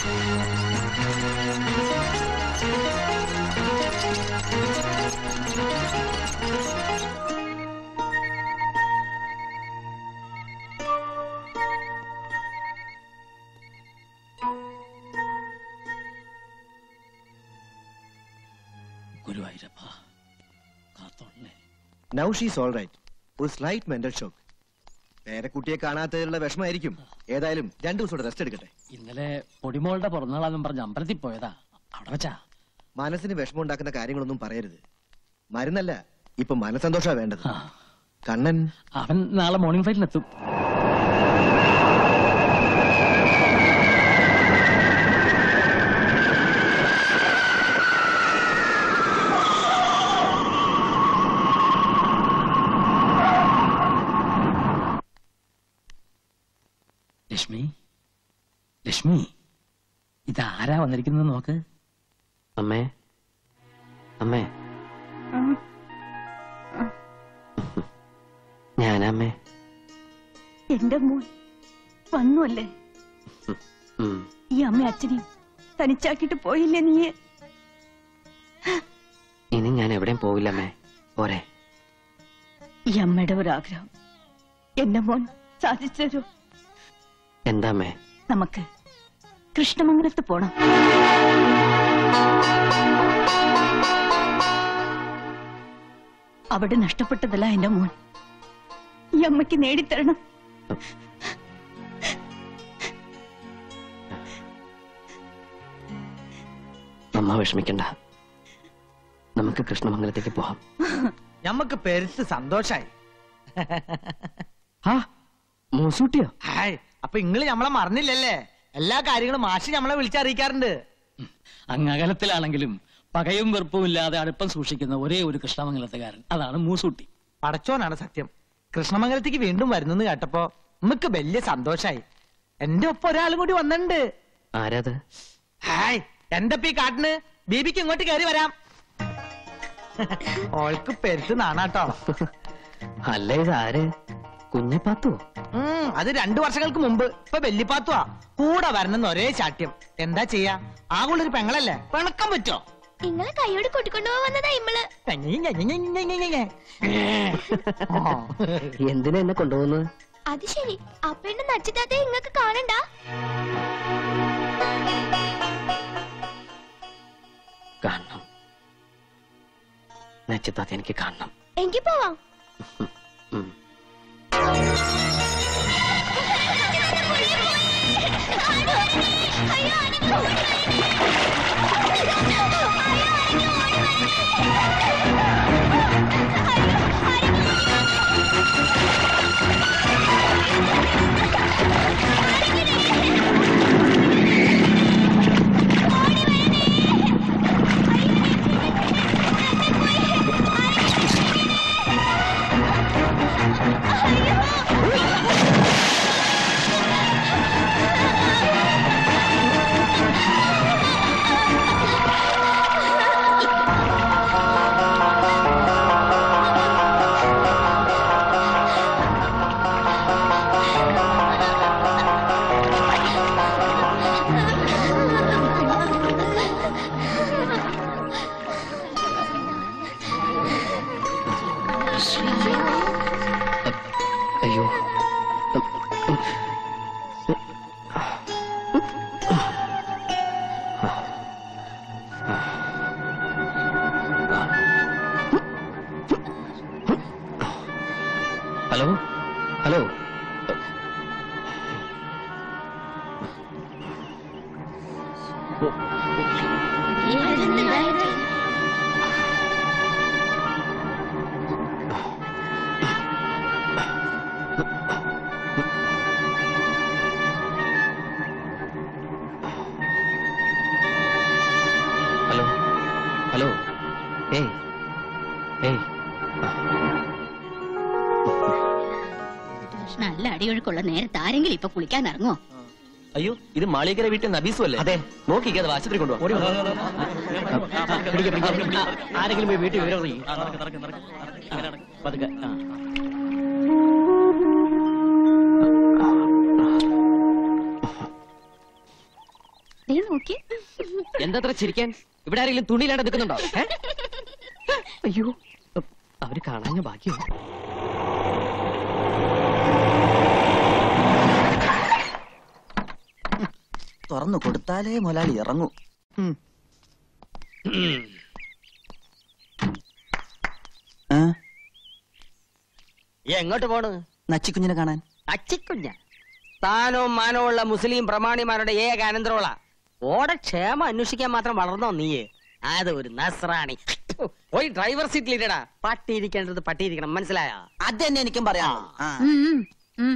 ഗുരുവായൂരപ്പ കാത്തോളേ now she's all right ഒരു slight mental shock പേരക്കുട്ടിയെ കാണാത്തതിലുള്ള വിഷമായിരിക്കും ഏതായാലും രണ്ടു ദിവസം റെസ്റ്റ് എടുക്കട്ടെ ഇന്നലെ പൊടിമോളുടെ പിറന്നാളാന്നും പറഞ്ഞ് അമ്പലത്തിൽ പോയതാ അവിടെ വെച്ചാ മനസ്സിന് വിഷമമുണ്ടാക്കുന്ന കാര്യങ്ങളൊന്നും പറയരുത് മരുന്നല്ല ഇപ്പൊ മനസ്സന്തോഷാ വേണ്ടത് ആ, കണ്ണൻ അവൻ നാളെ മോർണിംഗ് ഫ്ലൈറ്റിലെത്തും ലക്ഷ്മി ലക്ഷ്മി ഇതാരാ വന്നിരിക്കുന്നത് നോക്ക് അമ്മേ അമ്മേ ഞാനമ്മേ എന്റെ മോൻ വന്നു അല്ലേ ഉം. ഈ അമ്മ അച്ഛനെയും തനിച്ചാക്കിട്ട് പോയില്ലേ നീ ഇനി ഞാൻ എവിടെയും പോവില്ലമ്മേ പോരെ ഈ അമ്മയുടെ ഒരാഗ്രഹം എന്റെ മോൻ സാധിച്ചു തരൂ എന്താ അമ്മേ നമുക്ക് കൃഷ്ണമംഗലത്ത് പോണം അവിടെ നഷ്ടപ്പെട്ടതല്ല എന്റെ മോൻ ഈ അമ്മയ്ക്ക് നേടിത്തരണം അമ്മ വിഷമിക്കണ്ട നമുക്ക് കൃഷ്ണമംഗലത്തേക്ക് പോവാം ഞമ്മക്ക് പെരുത്ത് സന്തോഷായി ആ മൂസൂട്ടിയോ ഹായ് അപ്പൊ ഇങ്ങള് ഞമ്മളെ മറന്നില്ലല്ലേ എല്ലാ കാര്യങ്ങളും മാഷി ഞമ്മളെ വിളിച്ചറിയിക്കാറുണ്ട് അങ്ങകലത്തിലാണെങ്കിലും പകയും വെറുപ്പും ഇല്ലാതെ അടുപ്പം സൂക്ഷിക്കുന്ന ഒരേ ഒരു കൃഷ്ണമംഗലത്തുകാരൻ അതാണ് മൂസൂട്ടി പടച്ചോനാണ് സത്യം കൃഷ്ണമംഗലത്തേക്ക് വീണ്ടും വരുന്നെന്ന് കേട്ടപ്പോ നമുക്ക് വലിയ സന്തോഷായി എന്റെ ഒപ്പം ഒരാളും കൂടി വന്നിട്ടുണ്ട് ആരാത് ഹായ് എന്തപ്പ ഈ കാട്ടിന് ബീബിക്ക് ഇങ്ങോട്ട് കയറി വരാം ഓൾക്ക് പെരുത്ത് നാണാട്ടോ അല്ല ഇത് ആര് കുഞ്ഞപ്പാത്തോ ഉം, അത് രണ്ടു വർഷങ്ങൾക്ക് മുമ്പ് ഇപ്പൊ വെല്ലിപ്പാത്തുവാ കൂടെ വരണമെന്ന് ഒരേ ചാട്യം എന്താ ചെയ്യാ ആകുള്ളൊരു പെങ്ങളല്ലേ പിണക്കം പറ്റോ നിങ്ങളെ കൈയോട് കൂട്ടിക്കൊണ്ടുപോകാൻ വന്നതാ ഇമ്മള് എന്തിനാ എന്നെ കൊണ്ടുപോകുന്നത് അത് ശരി അപ്പന്റെ നച്ചിത്താത്തെ ഇങ്ങക്ക് കാണണ്ട കാണണം നച്ചിത്താത്ത എനിക്ക് കാണണം എങ്കി പോവാം ഉം. അയ്യോ ഹലോ ഹലോ ഹലോ ഹലോ ഏയ് ഏയ് നല്ല അടിയൊഴുക്കുള്ള നേരത്തെ ആരെങ്കിലും ഇപ്പൊ കുളിക്കാൻ ഇറങ്ങോ അയ്യോ ഇത് മാളികര വീട്ടിൽ നബീസു അല്ലേ അതെ നോക്കിക്കേ അത് ആശുപത്രി കൊണ്ടുപോകാം ആരെങ്കിലും പോയി വീട്ടിൽ വിവരം അറിയിക്കും പതുക്കെ ആ ദേ നോക്കി എന്താ ചിരിക്കാൻ ഇവിടെ ആരെങ്കിലും തുണിയിലാണ്ട് നിൽക്കുന്നുണ്ടോ ഏ? അയ്യോ അവര് കാണാഞ്ഞ ബാക്കിയുണ്ട് തുറന്നു കൊടുത്താലേ മുതലാളി ഇറങ്ങൂ ഉം. ഏ? എങ്ങോട്ട് പോണ് നച്ചിക്കുഞ്ഞിനെ കാണാൻ അച്ചിക്കുഞ്ഞ താനവും മാനവും ഉള്ള മുസ്ലിം പ്രമാണിമാരുടെ ഏക അനന്തരമുള്ള ഓടെ ക്ഷേമം അന്വേഷിക്കാൻ മാത്രം വളർന്നോ നീയെ അത് ഒരു നസ്രാണി പോയി ഡ്രൈവർ സീറ്റിൽ ഇടടാ പട്ടി ഇരിക്കേണ്ടത് പട്ടി ഇരിക്കണം മനസ്സിലായോ അത് തന്നെ എനിക്കും പറയാം ഉം, ഉം, ഉം.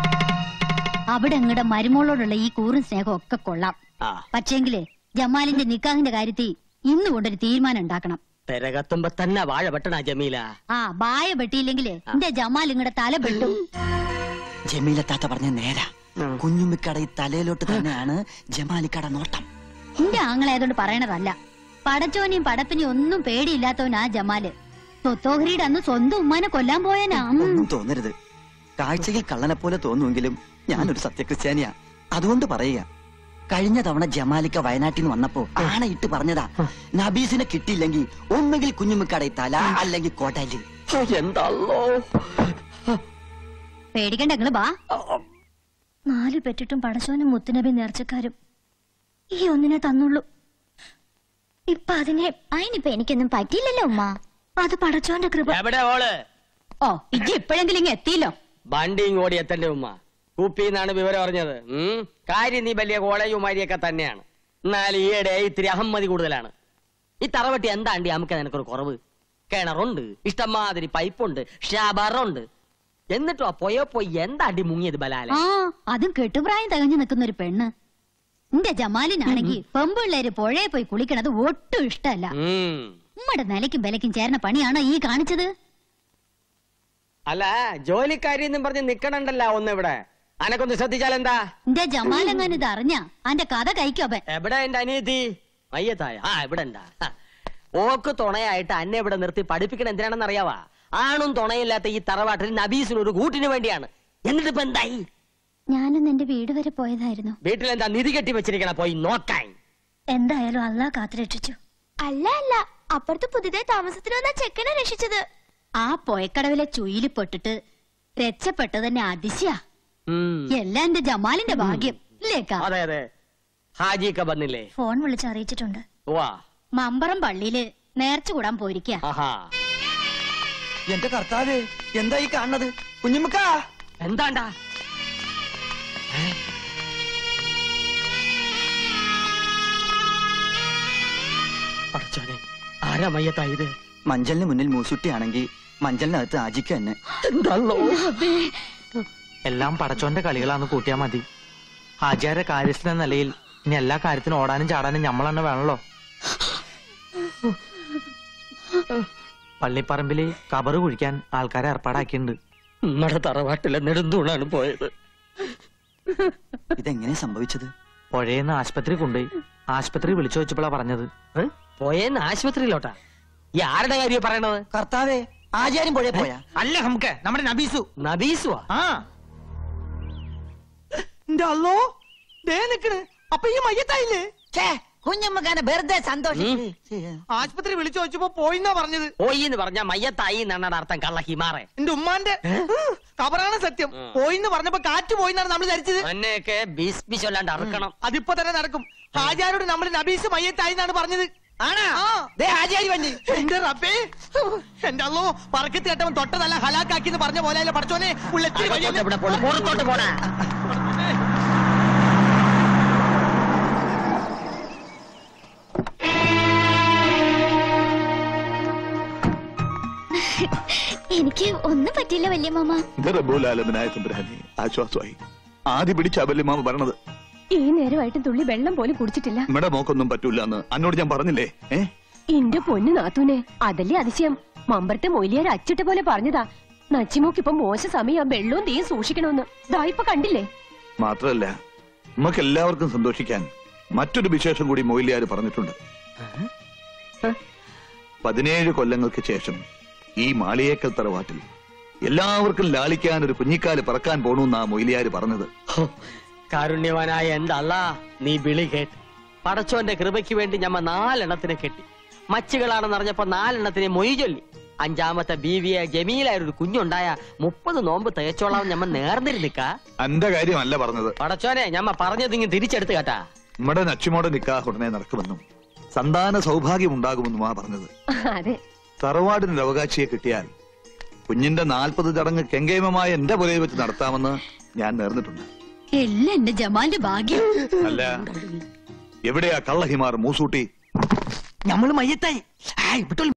അവിടെ അങ്ങടെ മരുമോളോടുള്ള ഈ കൂറും സ്നേഹം ഒക്കെ കൊള്ളാം ആ പക്ഷേങ്കില് ജമാലിന്റെ നിക്കാഹിന്റെ കാര്യത്തിൽ ഇന്ന് കൊണ്ടൊരു തീരുമാനം ഉണ്ടാക്കണം പെരകത്തുമ്പോ തന്നെ വാഴ വെട്ടണ ജമീല ആ ബായ വെട്ടിയില്ലെങ്കില് എന്റെ ജമാൽ ഇങ്ങടെ തല പെട്ടു ജമീല താത്ത പറഞ്ഞ നേരാ ഉം. കുഞ്ഞുമ്മിക്കട ഈ തലയിലോട്ട് തന്നെയാണ് ജമാലിക്കട നോട്ടം എന്റെ ആങ്ങളായതുകൊണ്ട് പറയണതല്ല പടച്ചോനെയും പടപ്പിനെയും ഒന്നും പേടിയില്ലാത്തവനാ ജമാല് തൊത്തോഹരിയുടെ അന്ന് സ്വന്തം ഉമ്മാനെ കൊല്ലാൻ പോയനാ ഉം. ഒന്നും തോന്നരുത് കാഴ്ചയിൽ കള്ളനെ പോലെ തോന്നുമെങ്കിലും ഞാനൊരു സത്യക്രിസ്ത്യാനിയാ അതുകൊണ്ട് പറയുക കഴിഞ്ഞ തവണ ജമാലിക്ക വയനാട്ടിൽ നിന്ന് വന്നപ്പോ ആണയിട്ട് പറഞ്ഞതാ നബീസിനെ കിട്ടിയില്ലെങ്കിൽ ഒന്നുകിൽ കുഞ്ഞുമ്മിക്കട തല അല്ലെങ്കിൽ കോട്ടാലി എന്താള്ളോ പേടിക്കണ്ട നിങ്ങള് ബാ നാല് പെറ്റിട്ടും പടച്ചോനും മുത്തുനബി നേർച്ചക്കാരും ഈ ഒന്നിനെ തന്നുള്ളൂ ഇപ്പൊ അതിനെ അതിനിപ്പോ എനിക്കൊന്നും പറ്റിയില്ലല്ലോ ഉമ്മ അത് പടച്ചോന്റെ കൃപ എവിടെ ഓള് ഓ ഇജ്ജ് ഇപ്പോഴെങ്കിലും ഇങ്ങ് എത്തിയില്ലോ വണ്ടിയും ഓടി എത്തന്റെ ഉമ്മ കുപ്പിന്നാണ് വിവരം അറിഞ്ഞത് ഉം. കാര്യം നീ വലിയ കോളേജുമാരിയൊക്കെ തന്നെയാണ് എന്നാൽ ഈയിടെ ഇത്തിരി അഹമ്മതി കൂടുതലാണ് ഈ തറവട്ടി എന്താണ്ടി നമുക്ക് നിനക്കൊരു കുറവ് കിണറുണ്ട് ഇഷ്ടംമാതിരി പൈപ്പുണ്ട് ഷാബറുണ്ട് എന്നിട്ടോ പോയോ പോയി എന്താണ്ടി മുങ്ങിയത് ബലാലെ ആ അതും കെട്ടുപ്രായം തികഞ്ഞു നിൽക്കുന്ന ഒരു പെണ്ണ് എന്റെ ജമാലിനാണെങ്കി പെമ്പിള്ളേര് പുഴയെ പോയി കുളിക്കണത് ഒട്ടും ഇഷ്ടമല്ല ഉം. ഉമ്മയുടെ നിലയ്ക്കും വിലയ്ക്കും ചേർന്ന പണിയാണോ ഈ കാണിച്ചത് അല്ല ജോലിക്കാരി എന്നും പറഞ്ഞ് നിക്കണണ്ടല്ല ഒന്ന് ഇവിടെ അനക്കൊന്ന് ശ്രദ്ധിച്ചാൽ എന്താ എന്റെ ജമാലെങ്ങാൻ ഇത് അറിഞ്ഞ അന്റെ കഥ കഴിക്കോപ്പൻ എവിടെ എന്റെ അനിയത്തി മയ്യത്തായ ആ ഇവിടെ എന്താ ഹ. ഓക്ക് തുണയായിട്ട് അന്നെ ഇവിടെ നിർത്തി പഠിപ്പിക്കണ എന്തിനാണെന്ന് അറിയാവാ ആണും തുണയില്ലാത്ത ഈ തറവാട്ടിൽ നബീസിന് ഒരു കൂട്ടിന് വേണ്ടിയാണ് എന്നിട്ട് ഇപ്പൊ എന്തായി ഞാനൊന്ന് എന്റെ വീട് വരെ പോയതായിരുന്നു വീട്ടിൽ എന്താ നിധി കെട്ടി വെച്ചിരിക്കണ പോയി നോക്കാൻ എന്തായാലും അല്ലാ കാത്തുരക്ഷിച്ചു അല്ല അല്ല അപ്പുറത്ത് പുതിയതായി താമസത്തിന് വന്ന ചെക്കനെ രക്ഷിച്ചത് ആ പൊയക്കടവിലെ ചുയില് പെട്ടിട്ട് രക്ഷപ്പെട്ടത് തന്നെ അതിശയ ഉം. എല്ലാം എന്റെ ജമാലിന്റെ ഭാഗ്യം ഇല്ലേക്കാ അതെ അതെ ഹാജിയൊക്കെ വന്നില്ലേ ഫോൺ വിളിച്ച് അറിയിച്ചിട്ടുണ്ട് വാ മമ്പറം പള്ളിയില് നേർച്ച കൂടാൻ പോയിരിക്ക ആഹാ എന്റെ കർത്താവേ എന്താ ഈ കാണുന്നത് കുഞ്ഞുമ്മക്ക എന്താണ്ടാ അടച്ചോനെ ആരാ മയ്യത്തായത് മഞ്ചലിന് മുന്നിൽ മൂസുട്ടിയാണെങ്കിൽ മഞ്ചലിനകത്ത് ആജിക്ക തന്നെ എന്താണല്ലോ എല്ലാം പടച്ചോന്റെ കളികളാന്ന് കൂട്ടിയാ മതി ഹാജിയാരെ കാര്യസ്ഥ എന്ന നിലയിൽ ഇനി എല്ലാ കാര്യത്തിനും ഓടാനും ചാടാനും നമ്മൾ തന്നെ വേണല്ലോ പള്ളിപ്പറമ്പില് കബറ് കുഴിക്കാൻ ആൾക്കാരെ ഏർപ്പാടാക്കിയിട്ടുണ്ട് നമ്മുടെ തറവാട്ടിലെ നെടുന്തൂണാണ് പോയത് ഇതെങ്ങനെ സംഭവിച്ചത് പുഴയെന്ന് ആശുപത്രി കൊണ്ടുപോയി ആശുപത്രി വിളിച്ചു വെച്ചപ്പോഴാ പറഞ്ഞത് ഏ? പോയെന്ന് ആശുപത്രിയിലോട്ടാ ഈ ആരുടെ കാര്യം പറയണത് കർത്താവേ ആചാര്യം പുഴയെ പോയാ അല്ല നമുക്ക് നമ്മുടെ നബീസു നബീസുവാ ആ അല്ലോ ദേ നിക്കണ് അപ്പൊ ഈ മയ്യത്തായില്ലേ കുഞ്ഞുമ്മക്കാനെ വെറുതെ സന്തോഷം ആശുപത്രി വിളിച്ചു വെച്ചപ്പോ പോയിന്നാ പറഞ്ഞത് പോയി എന്ന് പറഞ്ഞ മയ്യത്തായി എന്നാണ് അർത്ഥം കള്ള ഹിമാറെ എന്റെ ഉമ്മാന്റെ കബറാണ് സത്യം ഉം. പോയിന്ന് പറഞ്ഞപ്പോ കാറ്റ് പോയിന്നാണ് നമ്മൾ ധരിച്ചത് എന്നെയൊക്കെ ബീസ് ചൊല്ലാണ്ട് അറക്കണം അതിപ്പോ തന്നെ നടക്കും ഹാജാരോട് നമ്മൾ നബീസ് മയ്യത്തായി എന്നാണ് പറഞ്ഞത് ആണാ ആ. ദേ ആചാരി വണ്ടി എന്റെ റബ്ബേ എന്റെ അല്ലോ പറക്കത്ത് കേട്ടവൻ തൊട്ടതല്ല ഹലാക്കാക്കി എന്ന് പറഞ്ഞ പോലെ പഠിച്ചോനെ ഉള്ളെത്തിരി അകത്തോട്ട് ഇവിടെ പോണം. പുറത്തോട്ട് പോണ എനിക്ക് ഒന്നും പറ്റില്ല വല്യ മാമ ഇത് റബ്ബുലാലമിനായ തമ്പുരാനെ ആശ്വാസമായി ആദ്യ പിടിച്ച അബല്യമാമ പറഞ്ഞത് ഈ നേരമായിട്ടും തുള്ളി വെള്ളം പോലും കുടിച്ചിട്ടില്ല നമ്മുടെ മോക്കൊന്നും പറ്റൂല എന്ന് അന്നോട് ഞാൻ പറഞ്ഞില്ലേ ഏ എന്റെ പൊന്നു നാത്തൂനെ അതല്ലേ അതിശയം മമ്പരത്തെ മൊയിലിയാർ അച്ചിട്ട പോലെ പറഞ്ഞതാ നച്ചിമോക്ക് ഇപ്പൊ മോശ സമയം വെള്ളവും തീയും സൂക്ഷിക്കണമെന്ന് ദാ ഇപ്പൊ കണ്ടില്ലേ മാത്രല്ല നമുക്ക് എല്ലാവർക്കും സന്തോഷിക്കാൻ മറ്റൊരു വിശേഷം കൂടി മൊയിലിയാര് പറഞ്ഞിട്ടുണ്ട് പതിനേഴ് കൊല്ലങ്ങൾക്ക് ശേഷം ഈ മാളിയേക്കൽ തറവാട്ടിൽ എല്ലാവർക്കും ലാളിക്കാൻ ഒരു കുഞ്ഞിക്കാല് പറക്കാൻ പോണൂന്നാ മൊയിലിയാര് പറഞ്ഞത് കാരുണ്യവാനായ എന്റെ അല്ല നീ വിളി കേട്ട് പടച്ചോന്റെ കൃപയ്ക്ക് വേണ്ടി ഞമ്മ നാലെണ്ണത്തിനെ കെട്ടി മച്ചുകളാണെന്ന് അറിഞ്ഞപ്പോ നാലെണ്ണത്തിനെ മൊയ് ചൊല്ലി അഞ്ചാമത്തെ ബീവിയെ ജമീലായ ഒരു കുഞ്ഞുണ്ടായ മുപ്പത് നോമ്പ് തേച്ചോളാം ഞമ്മ നേർന്നിരുന്നിക്ക എന്റെ കാര്യമല്ല പറഞ്ഞത് പടച്ചോനെ ഞമ്മ പറഞ്ഞത് ഇങ്ങ് തിരിച്ചെടുത്ത് കേട്ടാ നമ്മുടെ നച്ചുമോടെ നിക്കാഹ് ഉടനെ നടക്കുമെന്നും സന്താന സൗഭാഗ്യം ഉണ്ടാകുമെന്നുമാ പറഞ്ഞത് അതെ തറവാടിനൊരു അവകാശിയെ കിട്ടിയാൽ കുഞ്ഞിന്റെ നാൽപ്പത് ചടങ്ങ് കെങ്കേമമായ എന്റെ പുരയിൽ വെച്ച് നടത്താമെന്ന് ഞാൻ നേർന്നിട്ടുണ്ട് എല്ലാം എന്റെ ജമാന്റെ ഭാഗ്യം അല്ല എവിടെയാ കള്ളഹിമാർ മൂസൂട്ടി നമ്മള് മയ്യത്തായി